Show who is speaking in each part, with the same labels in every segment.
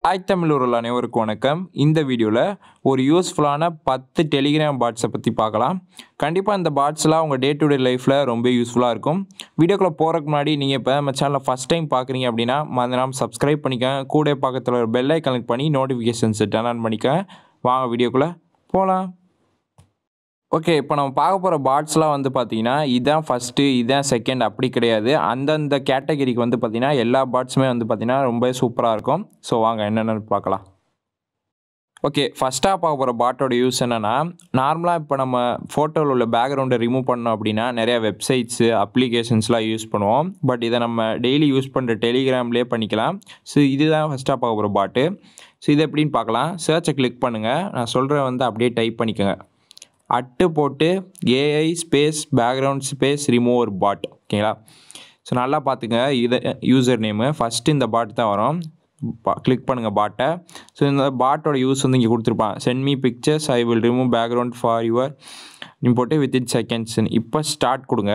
Speaker 1: Hi Tamil உறவுகள் அனைவருக்கும் வணக்கம் இந்த வீடியோவில் ஒரு யூஸ்ஃபுல்லான பத்து டெலிகிராம் பாட்ஸை பற்றி பார்க்கலாம் கண்டிப்பாக இந்த பாட்ஸ்லாம் உங்கள் டே டு டே லைஃப்பில் ரொம்ப யூஸ்ஃபுல்லாக இருக்கும் வீடியோக்குள்ளே போகிறதுக்கு முன்னாடி நீங்கள் இப்போ நம்ம சேனலை ஃபஸ்ட் டைம் பார்க்குறீங்க அப்படின்னா மறந்துடாம சப்ஸ்கிரைப் பண்ணிக்கங்க கூட பக்கத்தில் ஒரு பெல் ஐ கனெக்ட் பண்ணி நோட்டிஃபிகேஷன்ஸை டர்ன் ஆன் பண்ணிக்க வாங்க வீடியோக்குள்ளே போகலாம் ஓகே இப்போ நம்ம பார்க்க போகிற பாட்ஸ்லாம் வந்து பார்த்தீங்கன்னா இதான் ஃபஸ்ட்டு இதான் செகண்ட் அப்படி கிடையாது அந்தந்த கேட்டகரிக்கு வந்து பார்த்தீங்கன்னா எல்லா பாட்ஸுமே வந்து பார்த்தீங்கன்னா ரொம்ப சூப்பராக இருக்கும் ஸோ வாங்க என்னென்னு பார்க்கலாம் ஓகே ஃபஸ்ட்டாக பார்க்க போகிற பாட்டோட யூஸ் என்னென்னா நார்மலாக இப்போ நம்ம ஃபோட்டோவில் உள்ள பேக்ரவுண்டை ரிமூவ் பண்ணோம் அப்படின்னா நிறையா வெப்சைட்ஸு அப்ளிகேஷன்ஸ்லாம் யூஸ் பண்ணுவோம் பட் இதை நம்ம டெய்லி யூஸ் பண்ணுற டெலிகிராம்லேயே பண்ணிக்கலாம் ஸோ இதுதான் ஃபஸ்ட்டாக பார்க்க போகிற பாட்டு ஸோ இது எப்படின்னு பார்க்கலாம் சர்ச்சை கிளிக் பண்ணுங்கள் நான் சொல்கிறேன் வந்து அப்படியே டைப் பண்ணிக்கோங்க அட்டு போட்டு AI space background space remover bot ஓகேங்களா ஸோ நல்லா பார்த்துங்க இது யூசர் நேமு ஃபஸ்ட்டு இந்த பாட் தான் வரும் கிளிக் பண்ணுங்கள் பாட்டை ஸோ இந்த பாட்டோட யூஸ் வந்து இங்கே கொடுத்துருப்பான் send me pictures I will remove background for your நீ போட்டு வித்தின் செகண்ட்ஸ் இப்போ ஸ்டார்ட் கொடுங்க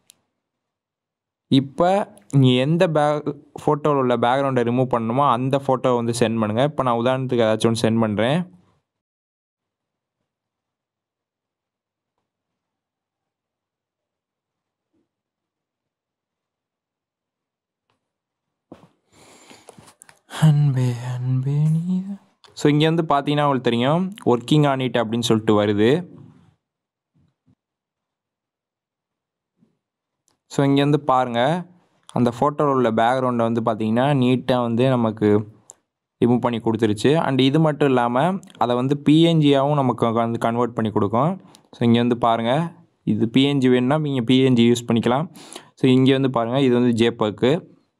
Speaker 1: இப்போ நீ எந்த பேக் ஃபோட்டோவில் உள்ள பேக்ரவுண்டை ரிமூவ் பண்ணணுமோ அந்த ஃபோட்டோவை வந்து சென்ட் பண்ணுங்கள் இப்போ நான் உதாரணத்துக்கு ஏதாச்சும் ஒன்று சென்ட் பண்ணுறேன் அன்பே அன்பே நீ ஸோ இங்கே வந்து பார்த்தீங்கன்னா உங்களுக்கு தெரியும் ஒர்க்கிங் ஆன் இட் அப்படின்னு சொல்லிட்டு வருது ஸோ இங்கேருந்து பாருங்கள் அந்த ஃபோட்டோவில் உள்ள பேக்ரவுண்டை வந்து பார்த்தீங்கன்னா நீட்டாக வந்து நமக்கு ரிமூவ் பண்ணி கொடுத்துருச்சு அண்ட் இது மட்டும் இல்லாமல் அதை வந்து பிஎன்ஜியாகவும் நமக்கு வந்து கன்வெர்ட் பண்ணி கொடுக்கும் ஸோ இங்கே வந்து பாருங்கள் இது பிஎன்ஜி வேணும்னா நீங்கள் பிஎன்ஜி யூஸ் பண்ணிக்கலாம் ஸோ இங்கே வந்து பாருங்கள் இது வந்து ஜேபக்கு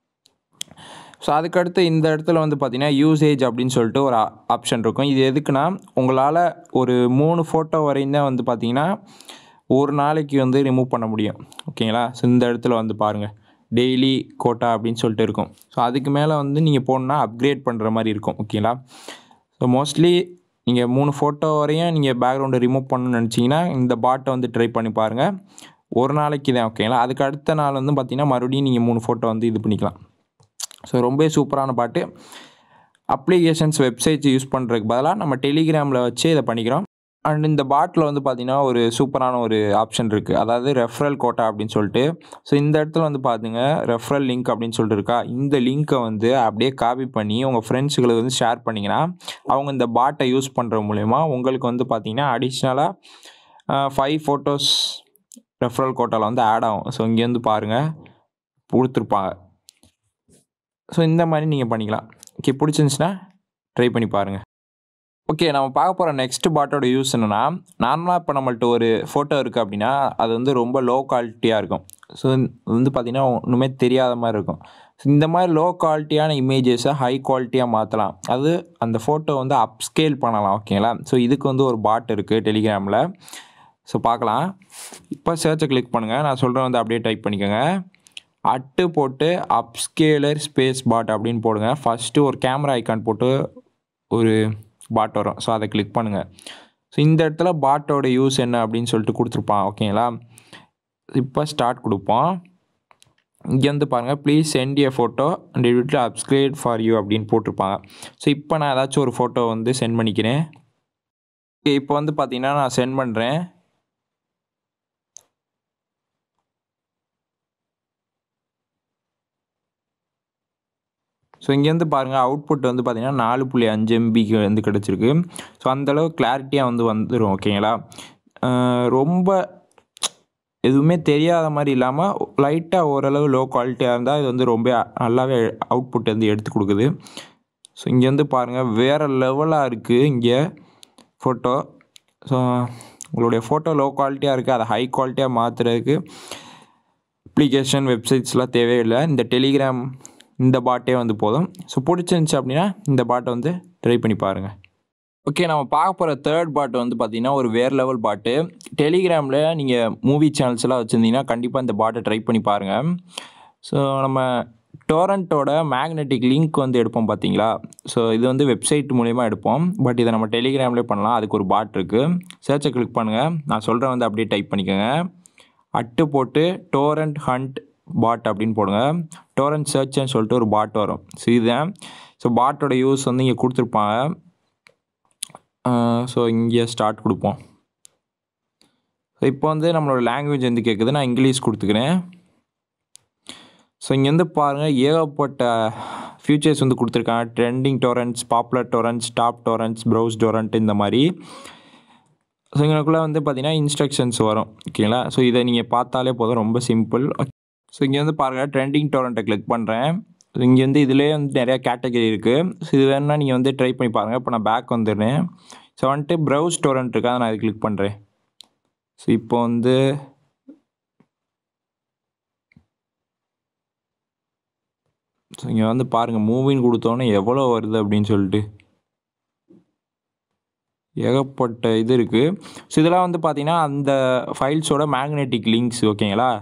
Speaker 1: ஸோ அதுக்கடுத்து இந்த இடத்துல வந்து பார்த்தீங்கன்னா யூசேஜ் அப்படின்னு சொல்லிட்டு ஒரு ஆப்ஷன் இருக்கும் இது எதுக்குன்னா உங்களால் ஒரு மூணு ஃபோட்டோ வரையும் தான் வந்து பார்த்தீங்கன்னா ஒரு நாளைக்கு வந்து ரிமூவ் பண்ண முடியும் ஓகேங்களா ஸோ இந்த இடத்துல வந்து பாருங்கள் டெய்லி கோட்டா அப்படின்னு சொல்லிட்டு இருக்கும் ஸோ அதுக்கு மேலே வந்து நீங்கள் போகணுன்னா அப்கிரேட் பண்ணுற மாதிரி இருக்கும் ஓகேங்களா ஸோ மோஸ்ட்லி நீங்கள் மூணு ஃபோட்டோ வரையும் நீங்கள் பேக்ரவுண்டை ரிமூவ் பண்ணணும்னு நினச்சிங்கன்னா இந்த பாட்டை வந்து ட்ரை பண்ணி பாருங்கள் ஒரு நாளைக்கு தான் ஓகேங்களா அதுக்கு அடுத்த நாள் வந்து பார்த்திங்கன்னா மறுபடியும் நீங்கள் மூணு ஃபோட்டோ வந்து இது பண்ணிக்கலாம் ஸோ ரொம்ப சூப்பரான பாட்டு அப்ளிகேஷன்ஸ் வெப்சைட்ஸ் யூஸ் பண்ணுறதுக்கு பதிலாக நம்ம டெலிகிராமில் வச்சு இதை பண்ணிக்கிறோம் அண்ட் இந்த பாட்டில் வந்து பார்த்திங்கன்னா ஒரு சூப்பரான ஒரு ஆப்ஷன் இருக்குது அதாவது ரெஃபரல் கோட்டா அப்படின்னு சொல்லிட்டு ஸோ இந்த இடத்துல வந்து பார்த்துங்க ரெஃபரல் லிங்க் அப்படின்னு சொல்லிட்டு இருக்கா இந்த லிங்க்கை வந்து அப்படியே காப்பி பண்ணி உங்கள் ஃப்ரெண்ட்ஸுகளுக்கு வந்து ஷேர் பண்ணிங்கன்னா அவங்க இந்த பாட்டை யூஸ் பண்ணுற மூலயமா உங்களுக்கு வந்து பார்த்திங்கன்னா அடிஷ்னலாக ஃபைவ் ஃபோட்டோஸ் ரெஃபரல் கோட்டாவில் வந்து ஆட் ஆகும் ஸோ இங்கேருந்து பாருங்கள் கொடுத்துருப்பாங்க ஸோ இந்த மாதிரி நீங்கள் பண்ணிக்கலாம் ஓகே பிடிச்சிருந்துச்சின்னா ட்ரை பண்ணி பாருங்கள் ஓகே நம்ம பார்க்க போகிற நெக்ஸ்ட் பாட்டோட யூஸ் என்னென்னா நார்மலாக இப்போ நம்மள்ட்ட ஒரு ஃபோட்டோ இருக்குது அப்படின்னா அது வந்து ரொம்ப லோ குவாலிட்டியாக இருக்கும் ஸோ வந்து பார்த்திங்கன்னா ஒன்றுமே தெரியாத மாதிரி இருக்கும் ஸோ இந்த மாதிரி லோ குவாலிட்டியான இமேஜஸை ஹை குவாலிட்டியாக மாற்றலாம் அது அந்த ஃபோட்டோ வந்து அப்ஸ்கேல் பண்ணலாம் ஓகேங்களா ஸோ இதுக்கு வந்து ஒரு பாட் இருக்குது டெலிகிராமில் ஸோ பார்க்கலாம் இப்போ சர்ச்சை கிளிக் பண்ணுங்கள் நான் சொல்கிறேன் வந்து அப்படியே டைப் பண்ணிக்கோங்க அட்டு போட்டு அப்ஸ்கேலர் ஸ்பேஸ் பாட் அப்படின்னு போடுங்க ஃபஸ்ட்டு ஒரு கேமரா ஐக்கான் போட்டு ஒரு பாட் வரும் ஸோ அதை கிளிக் பண்ணுங்கள் ஸோ இந்த இடத்துல பாட்டோட யூஸ் என்ன அப்படின்னு சொல்லிட்டு கொடுத்துருப்பான் ஓகேங்களா இப்போ ஸ்டார்ட் கொடுப்போம் இங்கே வந்து பாருங்கள் please send a photo and it upscale for you அப்படின்னு போட்டிருப்பாங்க ஸோ இப்போ நான் ஏதாச்சும் ஒரு ஃபோட்டோ வந்து சென்ட் பண்ணிக்கிறேன் ஓகே இப்போ வந்து பார்த்தீங்கன்னா நான் சென்ட் பண்ணுறேன் ஸோ இங்கேருந்து பாருங்கள் அவுட்புட் வந்து பார்த்திங்கன்னா நாலு புள்ளி அஞ்சு எம்பிக்கு வந்து கிடச்சிருக்கு ஸோ அந்தளவு கிளாரிட்டியாக வந்து வந்துடும் ஓகேங்களா ரொம்ப எதுவுமே தெரியாத மாதிரி இல்லாமல் லைட்டாக ஓரளவு லோ குவாலிட்டியாக இருந்தால் இது வந்து ரொம்ப நல்லாவே அவுட்புட் வந்து எடுத்து கொடுக்குது ஸோ இங்கேருந்து பாருங்கள் வேறு லெவலாக இருக்குது இங்கே ஃபோட்டோ ஸோ உங்களுடைய ஃபோட்டோ லோ குவாலிட்டியாக இருக்குது அதை ஹை குவாலிட்டியாக மாற்றுறதுக்கு அப்ளிகேஷன் வெப்சைட்ஸ்லாம் தேவையில்லை இந்த டெலிகிராம் இந்த பாட்டே வந்து போதும் ஸோ பிடிச்சிருந்துச்சி அப்படின்னா இந்த பாட்டை வந்து ட்ரை பண்ணி பாருங்கள் ஓகே நம்ம பார்க்க போகிற தேர்ட் பாட்டு வந்து பார்த்திங்கன்னா ஒரு வேறு லெவல் பாட்டு டெலிகிராமில் நீங்கள் மூவி சேனல்ஸ்லாம் வச்சுருந்தீங்கன்னா கண்டிப்பாக இந்த பாட்டை ட்ரை பண்ணி பாருங்கள் ஸோ நம்ம டோரண்ட்டோட மேக்னெட்டிக் லிங்க் வந்து எடுப்போம் பார்த்தீங்களா ஸோ இது வந்து வெப்சைட் மூலிமா எடுப்போம் பட் இதை நம்ம டெலிகிராம்லேயே பண்ணலாம் அதுக்கு ஒரு பாட் இருக்குது சர்ச்சை கிளிக் பண்ணுங்கள் நான் சொல்கிறேன் வந்து அப்படியே டைப் பண்ணிக்கோங்க அட்டு போட்டு டோரண்ட் ஹண்ட் பாட் அப்படின்னு போடுங்க டோரண்ட் சர்ச்னு சொல்லிட்டு ஒரு பாட் வரும் ஸோ இதுதான் ஸோ பாட்டோட யூஸ் வந்து இங்கே கொடுத்துருப்பாங்க ஸோ இங்கே ஸ்டார்ட் கொடுப்போம் ஸோ இப்போ வந்து நம்மளோட லாங்குவேஜ் வந்து கேட்குது நான் இங்கிலீஷ் கொடுத்துக்கிறேன் ஸோ இங்கே வந்து பாருங்கள் ஏகப்பட்ட ஃபியூச்சர்ஸ் வந்து கொடுத்துருக்காங்க trending torrents popular torrents top torrents browse torrent இந்த மாதிரி ஸோ இங்கனக்குள்ளே வந்து பார்த்தீங்கன்னா இன்ஸ்ட்ரக்ஷன்ஸ் வரும் ஓகேங்களா ஸோ இதை நீங்கள் பார்த்தாலே போதும் ரொம்ப சிம்பிள் ஸோ இங்கே வந்து பாருங்கள் ட்ரெண்டிங் டொரண்ட்டை கிளிக் பண்ணுறேன் ஸோ இங்கே வந்து இதுலேயே வந்து நிறையா கேட்டகரி இருக்குது ஸோ இது வேணுன்னா நீங்கள் வந்து ட்ரை பண்ணி பாருங்கள் இப்போ நான் பேக் வந்துடுறேன் ஸோ வந்துட்டு ப்ரௌஸ் டொரண்ட் இருக்கா நான் அதை கிளிக் பண்ணுறேன் ஸோ இப்போ வந்து ஸோ இங்கே வந்து பாருங்கள் மூவின்னு கொடுத்தோன்னே எவ்வளோ வருது அப்படின்னு சொல்லிட்டு ஏகப்பட்ட இது இருக்குது ஸோ இதெல்லாம் வந்து பார்த்தீங்கன்னா அந்த ஃபைல்ஸோட மேக்னெட்டிக் லிங்க்ஸ் ஓகேங்களா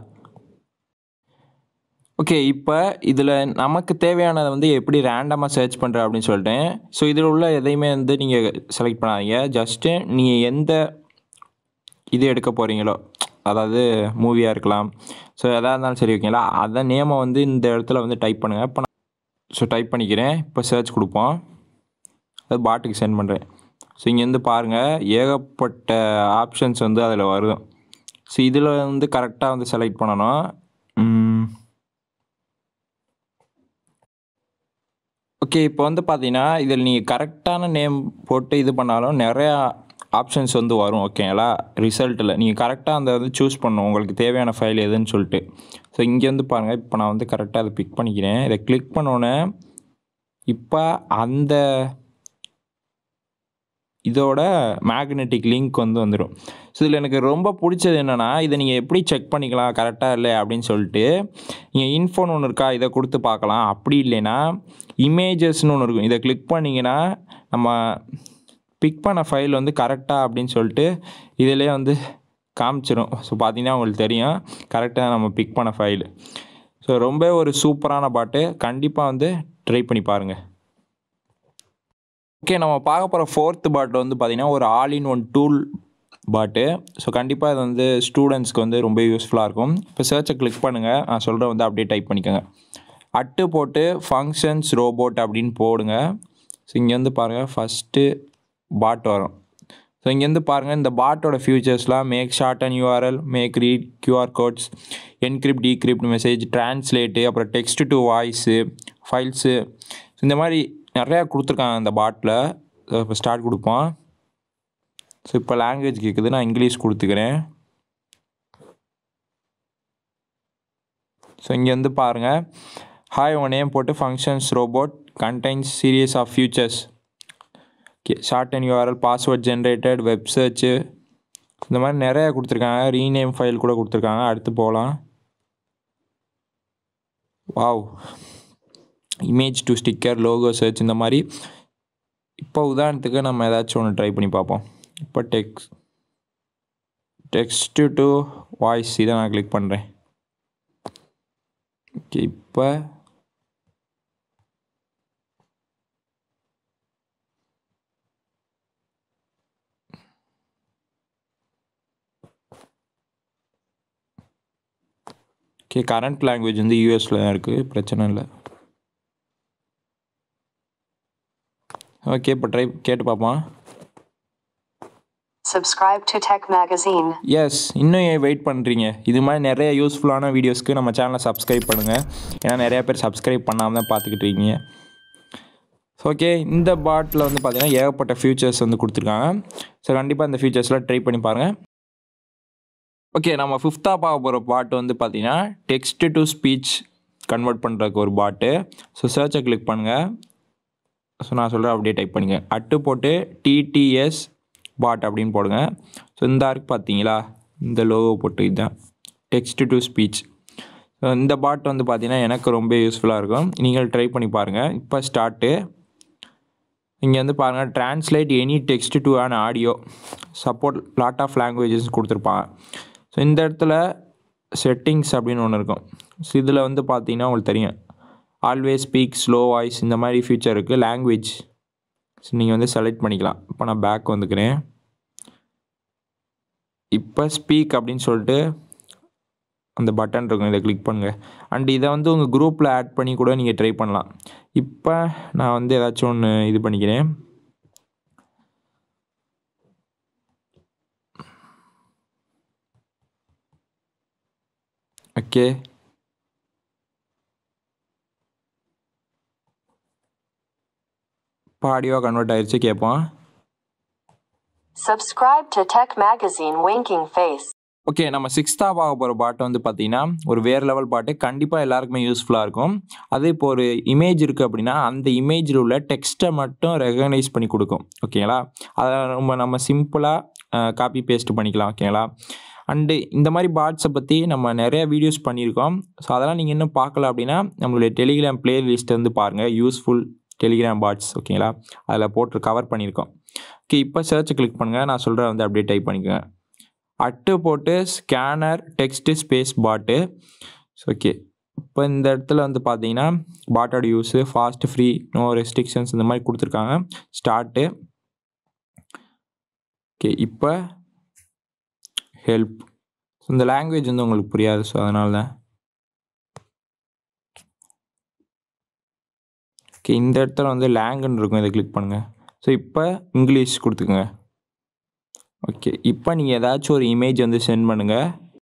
Speaker 1: ஓகே இப்போ இதில் நமக்கு தேவையானதை வந்து எப்படி ரேண்டமாக சர்ச் பண்ணுற அப்படின்னு சொல்லிட்டேன் ஸோ இதில் உள்ள எதையுமே வந்து நீங்கள் செலக்ட் பண்ணாதீங்க ஜஸ்ட்டு நீங்கள் எந்த இது எடுக்க போகிறீங்களோ அதாவது மூவியாக இருக்கலாம் ஸோ எதாக இருந்தாலும் சரி ஓகேங்களா அதை நேமை வந்து இந்த இடத்துல வந்து டைப் பண்ணுங்கள் இப்போ நான் ஸோ டைப் பண்ணிக்கிறேன் இப்போ சர்ச் கொடுப்போம் அது பாட்டுக்கு சென்ட் பண்ணுறேன் ஸோ இங்கேருந்து பாருங்கள் ஏகப்பட்ட ஆப்ஷன்ஸ் வந்து அதில் வரும் ஸோ இதில் வந்து கரெக்டாக வந்து செலக்ட் பண்ணணும் ஓகே இப்போ வந்து பார்த்தீங்கன்னா இதில் நீங்கள் கரெக்டான நேம் போட்டு இது பண்ணாலும் நிறையா ஆப்ஷன்ஸ் வந்து வரும் ஓகேங்களா ரிசல்ட்டில் நீங்கள் கரெக்டாக அந்த வந்து சூஸ் பண்ணணும் உங்களுக்கு தேவையான ஃபைல் எதுன்னு சொல்லிட்டு ஸோ இங்கே வந்து பாருங்கள் இப்போ நான் வந்து கரெக்டாக அதை பிக் பண்ணிக்கிறேன் இதை கிளிக் பண்ணோன்னே இப்போ அந்த இதோட மேக்னெட்டிக் லிங்க் வந்து வந்துடும் ஸோ இதில் எனக்கு ரொம்ப பிடிச்சது என்னென்னா இதை நீங்கள் எப்படி செக் பண்ணிக்கலாம் கரெக்டாக இல்லை அப்படின்னு சொல்லிட்டு நீங்கள் இன்ஃபோன் ஒன்று இருக்கா இதை கொடுத்து பார்க்கலாம் அப்படி இல்லைன்னா இமேஜஸ்னு ஒன்று இருக்கும் இதை கிளிக் பண்ணிங்கன்னா நம்ம பிக் பண்ண ஃபைல் வந்து கரெக்டாக அப்படின்னு சொல்லிட்டு இதிலே வந்து காமிச்சிரும் ஸோ பார்த்தீங்கன்னா உங்களுக்கு தெரியும் கரெக்டாக நம்ம பிக் பண்ண ஃபைல் ஸோ ரொம்ப ஒரு சூப்பரான பாட்டு கண்டிப்பாக வந்து ட்ரை பண்ணி பாருங்கள் ஓகே நம்ம பார்க்க போகிற ஃபோர்த் பாட் வந்து பார்த்திங்கன்னா ஒரு all in one tool bot so கண்டிப்பாக இது வந்து ஸ்டூடெண்ட்ஸ்க்கு வந்து ரொம்ப யூஸ்ஃபுல்லாக இருக்கும் இப்போ சர்ச்சை கிளிக் பண்ணுங்கள் நான் சொல்கிறேன் வந்து அப்படியே டைப் பண்ணிக்கோங்க அட்டு போட்டு ஃபங்க்ஷன்ஸ் ரோபோட் அப்படின்னு போடுங்க ஸோ இங்கே வந்து பாருங்கள் ஃபஸ்ட்டு பாட் வரும் ஸோ இங்கேருந்து பாருங்கள் இந்த பாட்டோட ஃபியூச்சர்ஸ்லாம் make short and URL make read QR codes encrypt decrypt message translate அப்புறம் டெக்ஸ்ட் டு வாய்ஸு ஃபைல்ஸு இந்த மாதிரி நிறையா கொடுத்துருக்காங்க அந்த பாட்டில் இப்போ ஸ்டார்ட் கொடுப்போம் ஸோ இப்போ லாங்குவேஜ் கேட்குது நான் இங்கிலீஷ் கொடுத்துக்கிறேன் ஸோ இங்கே வந்து பாருங்கள் ஹாய் உன் நேம் போட்டு functions robot contains series of features okay short and URL password generated web search இந்த மாதிரி நிறையா கொடுத்துருக்காங்க ரீநேம் ஃபைல் கூட கொடுத்துருக்காங்க அடுத்து போகலாம் wow image to sticker logo search இந்த மாதிரி இப்போ உதாரணத்துக்கு நம்ம ஏதாச்சும் ஒன்று ட்ரை பண்ணி பார்ப்போம் இப்போ டெக்ஸ் டெக்ஸ்ட்டு டு வாய்ஸ் இதை நான் கிளிக் பண்ணுறேன் ஓகே இப்போ ஓகே கரண்ட் லாங்குவேஜ் வந்து யூஎஸில் தான் இருக்குது பிரச்சனை இல்லை ஓகே இப்போ ட்ரை கேட்டு பார்ப்போம்
Speaker 2: Subscribe to Tech Magazine.
Speaker 1: Yes இன்னும் ஏன் வெயிட் பண்ணுறீங்க இது மாதிரி நிறைய யூஸ்ஃபுல்லான வீடியோஸ்க்கு நம்ம சேனலை சப்ஸ்கிரைப் பண்ணுங்கள் ஏன்னா நிறையா பேர் சப்ஸ்கிரைப் பண்ணாமல் தான் பார்த்துக்கிட்டு இருக்கீங்க ஓகே இந்த பாட்டில் வந்து பார்த்தீங்கன்னா ஏகப்பட்ட ஃபியூச்சர்ஸ் வந்து கொடுத்துருக்காங்க ஸோ கண்டிப்பாக இந்த ஃபியூச்சர்ஸ்லாம் ட்ரை பண்ணி பாருங்கள் ஓகே நம்ம ஃபிஃப்த்தாக பார்க்க போகிற பாட்டு வந்து பார்த்தீங்கன்னா டெக்ஸ்ட் டு ஸ்பீச் கன்வெர்ட் பண்ணுறதுக்கு ஒரு பாட்டு ஸோ சர்ச்சை கிளிக் பண்ணுங்கள் ஸோ நான் சொல்கிறேன் அப்படியே டைப் பண்ணுங்க அட்டு போட்டு டிடிஎஸ் பாட் அப்படின்னு போடுங்க ஸோ இந்த இருக்கு பார்த்தீங்களா இந்த லோகோ போட்டு இதுதான் டெக்ஸ்ட் டு ஸ்பீச் ஸோ இந்த பாட் வந்து பார்த்தீங்கன்னா எனக்கு ரொம்ப யூஸ்ஃபுல்லாக இருக்கும் நீங்கள் ட்ரை பண்ணி பாருங்கள் இப்போ ஸ்டார்ட்டு இங்கே வந்து பாருங்கள் translate any text to an audio support lot of languages கொடுத்துருப்பாங்க ஸோ இந்த இடத்துல செட்டிங்ஸ் அப்படின்னு ஒன்று இருக்கும் ஸோ இதில் வந்து பார்த்தீங்கன்னா உங்களுக்கு தெரியும் ஆல்வேஸ் ஸ்பீக் ஸ்லோ வாய்ஸ் இந்த மாதிரி ஃபீச்சர் இருக்குது லாங்குவேஜ் ஸோ நீங்கள் வந்து செலக்ட் பண்ணிக்கலாம் இப்போ நான் பேக் வந்துக்கிறேன் இப்போ ஸ்பீக் அப்படின்னு சொல்லிட்டு அந்த பட்டன் இருக்கும் இதை கிளிக் பண்ணுங்கள் அண்ட் இதை வந்து உங்கள் குரூப்பில் ஆட் பண்ணி கூட நீங்கள் ட்ரை பண்ணலாம் இப்போ நான் வந்து ஏதாச்சும் ஒன்று இது பண்ணிக்கிறேன் ஓகே இப்போ ஆடியோ கன்வெர்ட் ஆயிடுச்சு கேட்போம்
Speaker 2: Subscribe to Tech Magazine Winking Face.
Speaker 1: Okay நம்ம சிக்ஸ்த்தாக பார்க்க போகிற பாட்டு வந்து பார்த்தீங்கன்னா ஒரு வேறு லெவல் பாட்டு கண்டிப்பாக எல்லாருக்குமே யூஸ்ஃபுல்லாக இருக்கும் அது இப்போ ஒரு இமேஜ் இருக்குது அப்படின்னா அந்த இமேஜில் உள்ள டெக்ஸ்ட்டை மட்டும் ரெகனைஸ் பண்ணி கொடுக்கும் ஓகேங்களா அதை நம்ம நம்ம சிம்பிளாக காப்பி பேஸ்ட் பண்ணிக்கலாம் ஓகேங்களா அண்டு இந்த மாதிரி பாட்ஸை பற்றி நம்ம நிறைய வீடியோஸ் பண்ணியிருக்கோம் ஸோ அதெல்லாம் நீங்கள் இன்னும் பார்க்கல அப்படின்னா நம்மளுடைய டெலிகிராம் பிளேலிஸ்ட் வந்து பாருங்கள் யூஸ்ஃபுல் டெலிகிராம் பாட்ஸ் ஓகேங்களா அதில் போட்டு கவர் பண்ணியிருக்கோம் ஓகே இப்போ சர்ச்சை கிளிக் பண்ணுங்கள் நான் சொல்கிற வந்து அப்படியே டைப் பண்ணிக்கோங்க அட்டு போட்டு scanner text space bot okay இப்போ இந்த இடத்துல வந்து பார்த்தீங்கன்னா பாட்டோட use fast free no restrictions இந்த மாதிரி கொடுத்துருக்காங்க ஸ்டார்ட்டு ஓகே இப்போ ஹெல்ப் இந்த லாங்குவேஜ் வந்து உங்களுக்கு புரியாது ஸோ அதனால தான் ஓகே இந்த இடத்துல வந்து லேங்குன்னு இருக்கும் இதை கிளிக் பண்ணுங்கள் ஸோ இப்போ இங்கிலீஷ் கொடுத்துக்குங்க ஓகே இப்போ நீங்கள் ஏதாச்சும் ஒரு இமேஜ் வந்து சென்ட் பண்ணுங்கள்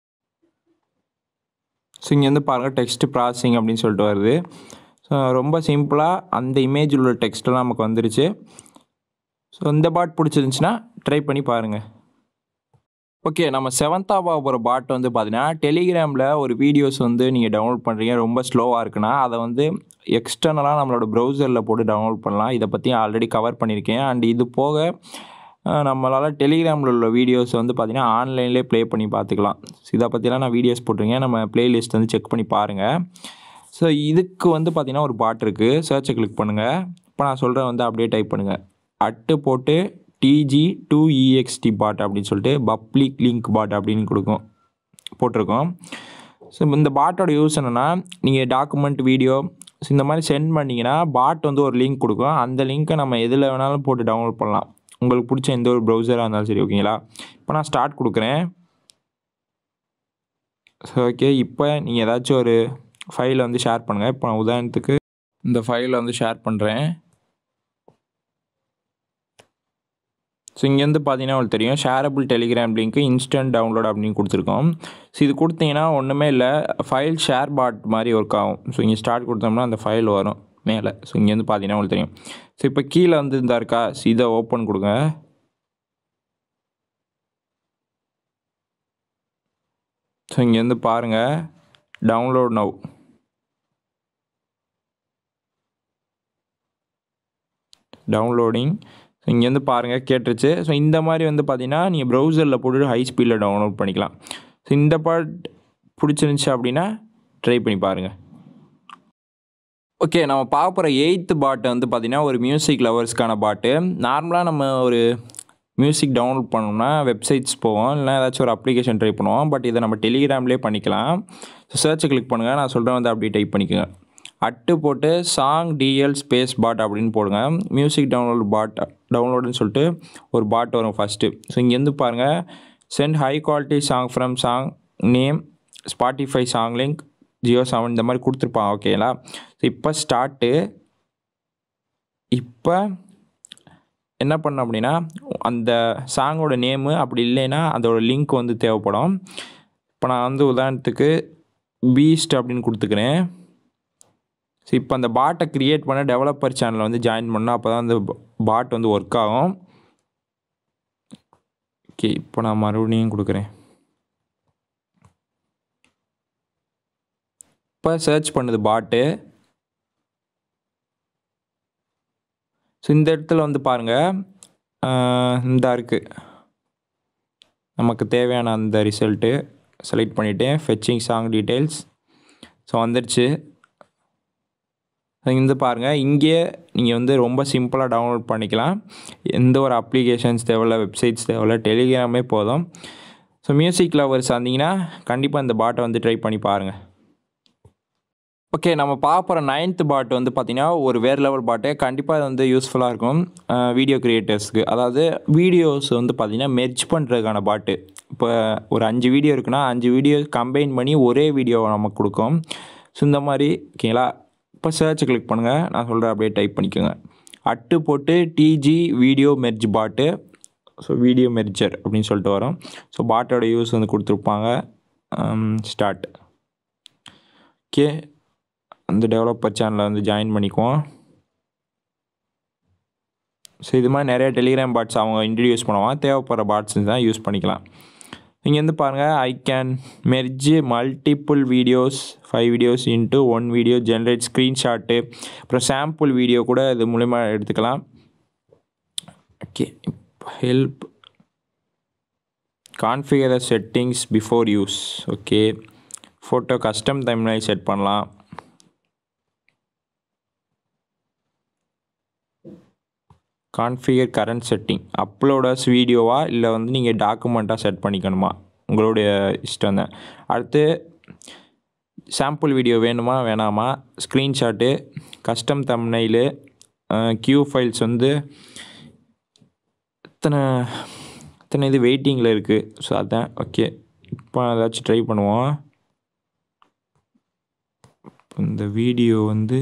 Speaker 1: ஸோ இங்கே வந்து பாருங்கள் டெக்ஸ்ட் ப்ராசஸிங் அப்படின்னு சொல்லிட்டு வருது ஸோ ரொம்ப சிம்பிளாக அந்த இமேஜில் உள்ள டெக்ஸ்ட்லாம் நமக்கு வந்துருச்சு ஸோ இந்த பாட் பிடிச்சிருந்துச்சின்னா ட்ரை பண்ணி பாருங்கள் ஓகே நம்ம செவன்த்தாக பார்க்க போகிற பாட் வந்து பார்த்தீங்கன்னா டெலிகிராமில் ஒரு வீடியோஸ் வந்து நீங்கள் டவுன்லோட் பண்ணுறீங்க ரொம்ப ஸ்லோவாக இருக்குன்னா அதை வந்து எக்ஸ்டர்னலாக நம்மளோட ப்ரௌசரில் போட்டு டவுன்லோட் பண்ணலாம் இதை பற்றி ஆல்ரெடி கவர் பண்ணியிருக்கேன் அண்ட் இது போக அஹ், நம்மளால் டெலிகிராமில் உள்ள வீடியோஸ் வந்து பார்த்திங்கன்னா ஆன்லைன்லேயே ப்ளே பண்ணி பார்த்துக்கலாம் ஸோ இதை பற்றிலாம் நான் வீடியோஸ் போட்டிருக்கேன் நம்ம பிளேலிஸ்ட் வந்து செக் பண்ணி பாருங்கள் ஸோ இதுக்கு வந்து பார்த்திங்கன்னா ஒரு பாட் இருக்குது சர்ச்சை கிளிக் பண்ணுங்கள் இப்போ நான் சொல்கிறேன் வந்து அப்படியே டைப் பண்ணுங்கள் அட்டு போட்டு டிஜி டூ இஎக்ஸ்டி பாட் அப்படின்னு சொல்லிட்டு பப்ளிக் லிங்க் பாட் அப்படின்னு கொடுக்கும் போட்டிருக்கோம் ஸோ இந்த பாட்டோட யூஸ் என்னென்னா நீங்கள் டாக்குமெண்ட் வீடியோ ஸோ இந்த மாதிரி சென்ட் பண்ணிங்கன்னா பாட் வந்து ஒரு லிங்க் கொடுக்கும் அந்த லிங்க்கை நம்ம எதில் வேணாலும் போட்டு டவுன்லோட் பண்ணலாம் உங்களுக்கு பிடிச்ச எந்த ஒரு ப்ரௌசராக இருந்தாலும் சரி ஓகேங்களா இப்போ நான் ஸ்டார்ட் கொடுக்குறேன் ஸோ ஓகே இப்போ நீங்கள் ஏதாச்சும் ஒரு ஃபைலை வந்து ஷேர் பண்ணுங்கள் இப்போ நான் உதாரணத்துக்கு இந்த ஃபைலை வந்து ஷேர் பண்ணுறேன் ஸோ இங்கேருந்து பார்த்தீங்கன்னா உங்களுக்கு தெரியும் ஷேரபிள் டெலிகிராம் லிங்க்கு இன்ஸ்டன்ட் டவுன்லோட் அப்படின்னு கொடுத்துருக்கோம் ஸோ இது கொடுத்தீங்கன்னா ஒன்றுமே இல்லை ஃபைல் ஷேர் பாட் மாதிரி ஒர்க் ஆகும் ஸோ இங்கே ஸ்டார்ட் கொடுத்தோம்னா அந்த ஃபைல் வரும் மேலே ஸோ இங்கேருந்து பார்த்தீங்கன்னா உங்களுக்கு தெரியும் ஸோ இப்போ கீழே வந்து இந்த இருக்கா ஸோ இதை ஓப்பன் கொடுங்க ஸோ இங்கேருந்து பாருங்கள் டவுன்லோட் நவ் டவுன்லோடிங் ஸோ இங்கேருந்து பாருங்கள் கேட்டுருச்சு ஸோ இந்த மாதிரி வந்து பார்த்தீங்கன்னா நீங்கள் ப்ரௌசரில் போட்டுட்டு ஹை ஸ்பீடில் டவுன்லோட் பண்ணிக்கலாம் ஸோ இந்த பார்ட் பிடிச்சிருந்துச்சி அப்படின்னா ட்ரை பண்ணி பாருங்கள் ஓகே நம்ம பார்க்க போகிற எயித்து பாட்டு வந்து பார்த்திங்கன்னா ஒரு மியூசிக் லவர்ஸ்க்கான பாட்டு நார்மலாக நம்ம ஒரு மியூசிக் டவுன்லோட் பண்ணோம்னா வெப்சைட்ஸ் போவோம் இல்லைனா ஏதாச்சும் ஒரு அப்ளிகேஷன் ட்ரை பண்ணுவோம் பட் இதை நம்ம டெலிகிராம்லேயே பண்ணிக்கலாம் ஸோ சர்ச்சை கிளிக் பண்ணுங்கள் நான் சொல்கிறேன் வந்து அப்படியே டைப் பண்ணிக்கோங்க அட்டு போட்டு சாங் டிஎல் ஸ்பேஸ் பாட் அப்படின்னு போடுங்க மியூசிக் டவுன்லோட் பாட் டவுன்லோடுன்னு சொல்லிட்டு ஒரு பாட் வரும் ஃபஸ்ட்டு ஸோ இங்கேருந்து பாருங்கள் send high quality song from song name Spotify song link Jio seven இந்த மாதிரி கொடுத்துருப்பான் ஓகேங்களா ஸோ இப்போ ஸ்டார்ட்டு இப்போ என்ன பண்ண அப்படின்னா அந்த சாங்கோட நேமு அப்படி இல்லைன்னா அதோட லிங்க் வந்து தேவைப்படும் இப்போ நான் வந்து உதாரணத்துக்கு பீஸ்ட் அப்படின்னு கொடுத்துக்கிறேன் ஸோ இப்போ அந்த பாட்டை க்ரியேட் பண்ண டெவலப்பர் சேனலை வந்து ஜாயின் பண்ணால் அப்போ தான் அந்த பாட் வந்து ஒர்க் ஆகும் ஓகே இப்போ நான் மறுபடியும் கொடுக்குறேன் இப்போ சர்ச் பண்ணுது பாட்டு ஸோ இந்த இடத்துல வந்து பாருங்கள் இந்த இருக்குது நமக்கு தேவையான அந்த ரிசல்ட்டு செலக்ட் பண்ணிவிட்டேன் ஃபெச்சிங் சாங் டீட்டெயில்ஸ் ஸோ வந்துடுச்சு இந்த பாருங்கள் இங்கே நீங்கள் வந்து ரொம்ப சிம்பிளாக டவுன்லோட் பண்ணிக்கலாம் எந்த ஒரு அப்ளிகேஷன்ஸ் தேவையில்ல வெப்சைட்ஸ் தேவையில்ல டெலிகிராமே போதும் ஸோ மியூசிக் லவர்ஸ் வந்தீங்கன்னா கண்டிப்பாக இந்த பாட்டை வந்து ட்ரை பண்ணி பாருங்கள் ஓகே நம்ம பார்க்குற நைன்த் பாட் வந்து பார்த்திங்கன்னா ஒரு வேறு லெவல் பாட்டு கண்டிப்பாக இது வந்து யூஸ்ஃபுல்லாக இருக்கும் வீடியோ கிரியேட்டர்ஸ்க்கு அதாவது வீடியோஸ் வந்து பார்த்திங்கன்னா மெர்ஜ் பண்ணுறதுக்கான பாட்டு இப்போ ஒரு அஞ்சு வீடியோ இருக்குன்னா அஞ்சு வீடியோ கம்பைன் பண்ணி ஒரே வீடியோவை நமக்கு கொடுக்கும் ஸோ இந்த மாதிரி ஓகேங்களா இப்போ சர்ச் கிளிக் பண்ணுங்கள் நான் சொல்கிறேன் அப்படியே டைப் பண்ணிக்கோங்க அட்டு போட்டு TG video merge bot so video merger அப்படின்னு சொல்லிட்டு வரும் ஸோ பாட்டோட யூஸ் வந்து கொடுத்துருப்பாங்க ஸ்டார்ட் ஓகே அந்த டெவலப்பர் சேனலில் வந்து ஜாயின் பண்ணிக்குவோம் ஸோ இது மாதிரி நிறைய டெலிகிராம் பாட்ஸ் அவங்க இன்ட்ரடியூஸ் பண்ணுவாங்க தேவைப்படுற பாட்ஸ் தான் யூஸ் பண்ணிக்கலாம் இங்கே வந்து பாருங்கள் I can merge multiple videos five videos into one video generate screenshot அப்புறம் சாம்பிள் வீடியோ கூட இது மூலிமா எடுத்துக்கலாம் okay help configure the settings before use okay photo custom timeline set பண்ணலாம் கான்ஃபிகர் கரண்ட் செட்டிங் அப்லோடர்ஸ் வீடியோவா இல்லை வந்து நீங்கள் டாக்குமெண்ட்டாக செட் பண்ணிக்கணுமா உங்களுடைய இஷ்டம் தான் அடுத்து சாம்பிள் வீடியோ வேணுமா வேணாமா screenshot custom thumbnail queue files வந்து இத்தனை இத்தனை இது வெயிட்டிங்கில் இருக்குது ஸோ அதான் ஓகே இப்போ ஏதாச்சும் ட்ரை பண்ணுவோம் இந்த வீடியோ வந்து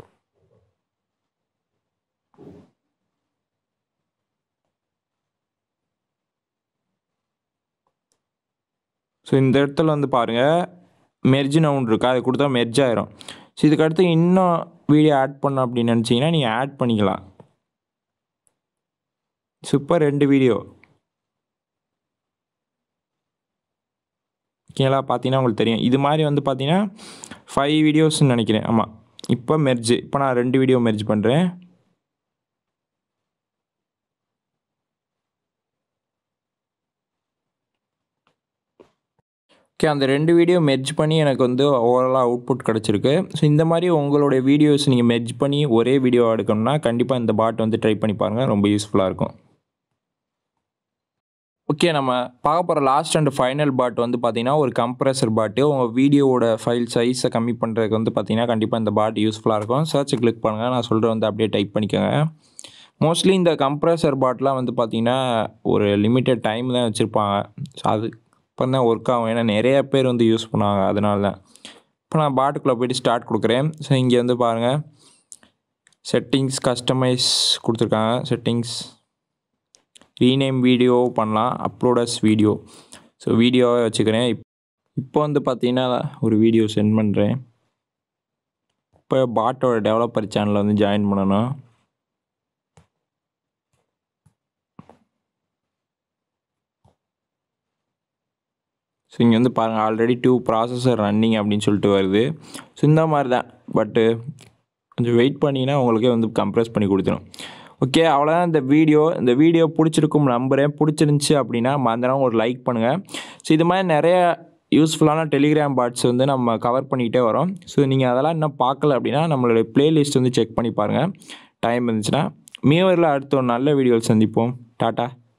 Speaker 1: ஸோ இந்த இடத்துல வந்து பாருங்கள் மெர்ஜ் நவுன் இருக்கா அது கொடுத்தா மெர்ஜ் ஆயிரும் ஸோ இதுக்கு அடுத்து இன்னும் வீடியோ ஆட் பண்ண அப்படின்னு நினச்சிங்கன்னா நீங்கள் ஆட் பண்ணிக்கலாம் சூப்பர் ரெண்டு வீடியோ ஓகேங்களா பார்த்தீங்கன்னா உங்களுக்கு தெரியும் இது மாதிரி வந்து பார்த்தீங்கன்னா ஃபைவ் வீடியோஸ்ன்னு நினைக்கிறேன் ஆமாம் இப்போ மெர்ஜ் இப்போ நான் ரெண்டு வீடியோ மெர்ஜ் பண்ணுறேன் ஓகே அந்த ரெண்டு வீடியோ மெர்ஜ் பண்ணி எனக்கு வந்து ஓவராலாக அவுட்புட் கிடச்சிருக்கு ஸோ இந்த மாதிரி உங்களுடைய வீடியோஸ் நீங்கள் மெர்ஜ் பண்ணி ஒரே வீடியோ எடுக்கணும்னா கண்டிப்பாக இந்த பாட் வந்து ட்ரை பண்ணி பாருங்கள் ரொம்ப யூஸ்ஃபுல்லாக இருக்கும் ஓகே நம்ம பார்க்க போகிற லாஸ்ட் அண்ட் ஃபைனல் பாட் வந்து பார்த்திங்கன்னா ஒரு கம்ப்ரஸர் பாட்டு உங்கள் வீடியோவோட ஃபைல் சைஸை கம்மி பண்ணுறதுக்கு வந்து பார்த்திங்கன்னா கண்டிப்பாக இந்த பாட் யூஸ்ஃபுல்லாக இருக்கும் சர்ச் கிளிக் பண்ணுங்கள் நான் சொல்கிற வந்து அப்படியே டைப் பண்ணிக்கோங்க மோஸ்ட்லி இந்த கம்ப்ரஸர் பாட்லாம் வந்து பார்த்திங்கன்னா ஒரு லிமிட்டட் டைம் தான் வச்சுருப்பாங்க ஸோ அது இப்போ தான் ஒர்க் ஆகும் ஏன்னா நிறைய பேர் வந்து யூஸ் பண்ணுவாங்க அதனால தான் இப்போ நான் பாட்டுக்குள்ளே போய்ட்டு ஸ்டார்ட் கொடுக்குறேன் ஸோ இங்கே வந்து பாருங்கள் செட்டிங்ஸ் கஸ்டமைஸ் கொடுத்துருக்காங்க செட்டிங்ஸ் ரீநேம் வீடியோ பண்ணலாம் அப்லோடர்ஸ் வீடியோ ஸோ வீடியோவே வச்சுக்கிறேன் இப் இப்போ வந்து பார்த்தீங்கன்னா ஒரு வீடியோ சென்ட் பண்ணுறேன் இப்போ பாட்டோட டெவலப்பர் சேனலில் வந்து ஜாயின் பண்ணணும் ஸோ இங்கே வந்து பாருங்கள் ஆல்ரெடி டூ ப்ராசஸர் ரன்னிங் அப்படின்னு சொல்லிட்டு வருது ஸோ இந்த மாதிரி தான் பட்டு கொஞ்சம் வெயிட் பண்ணிங்கன்னா உங்களுக்கே வந்து கம்ப்ரெஸ் பண்ணி கொடுத்துரும் ஓகே அவ்வளோதான் இந்த வீடியோ இந்த வீடியோ பிடிச்சிருக்கும் நம்புகிறேன் பிடிச்சிருந்துச்சி அப்படின்னா மறந்துடாம ஒரு லைக் பண்ணுங்கள் ஸோ இது மாதிரி நிறைய யூஸ்ஃபுல்லான டெலிகிராம் பாட்ஸ் வந்து நம்ம கவர் பண்ணிக்கிட்டே வரோம் ஸோ நீங்கள் அதெல்லாம் இன்னும் பார்க்கல அப்படின்னா நம்மளுடைய ப்ளேலிஸ்ட் வந்து செக் பண்ணி பாருங்கள் டைம் இருந்துச்சுன்னா மீவரில் அடுத்த ஒரு நல்ல வீடியோவில் சந்திப்போம் டாட்டா